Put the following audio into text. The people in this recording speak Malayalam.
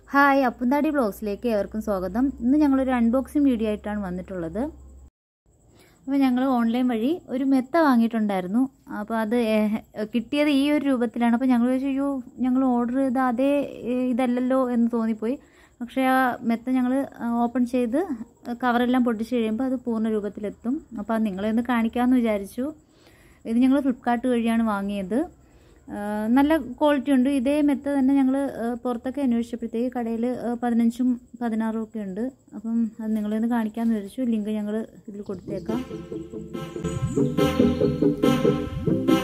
ഹായ് അപ്പുന്താടി ബ്ലോഗ്സിലേക്ക് ഏവർക്കും സ്വാഗതം ഇന്ന് ഞങ്ങളൊരു അൺബോക്സിങ് വീഡിയോ ആയിട്ടാണ് വന്നിട്ടുള്ളത് അപ്പോൾ ഞങ്ങൾ ഓൺലൈൻ വഴി ഒരു മെത്ത വാങ്ങിയിട്ടുണ്ടായിരുന്നു അപ്പോൾ അത് ഏഹ്, കിട്ടിയത് ഈ ഒരു രൂപത്തിലാണ് അപ്പോൾ ഞങ്ങൾ വിചാരിച്ചു അയ്യോ ഞങ്ങൾ ഓർഡർ ചെയ്ത അതേ ഏഹ്, ഇതല്ലല്ലോ എന്ന് തോന്നിപ്പോയി പക്ഷേ ആ മെത്ത ഞങ്ങൾ ഓപ്പൺ ചെയ്ത് കവറെല്ലാം പൊട്ടിച്ച് കഴിയുമ്പോൾ അത് പൂർണ്ണ രൂപത്തിലെത്തും അപ്പോൾ അത് നിങ്ങളെ ഒന്ന് കാണിക്കാമെന്ന് വിചാരിച്ചു ഇത് ഞങ്ങൾ ഫ്ലിപ്കാർട്ട് വഴിയാണ് വാങ്ങിയത് ആ, നല്ല ക്വാളിറ്റി ഉണ്ട് ഇതേ മെത്ത തന്നെ ഞങ്ങൾ പുറത്തൊക്കെ അന്വേഷിച്ചപ്പോഴത്തേക്ക് കടയിൽ പതിനഞ്ചും പതിനാറും ഒക്കെ ഉണ്ട് അപ്പം അത് നിങ്ങളൊന്ന് കാണിക്കാമെന്ന് വിചാരിച്ചു ലിങ്ക് ഞങ്ങൾ ഇതിൽ കൊടുത്തേക്കാം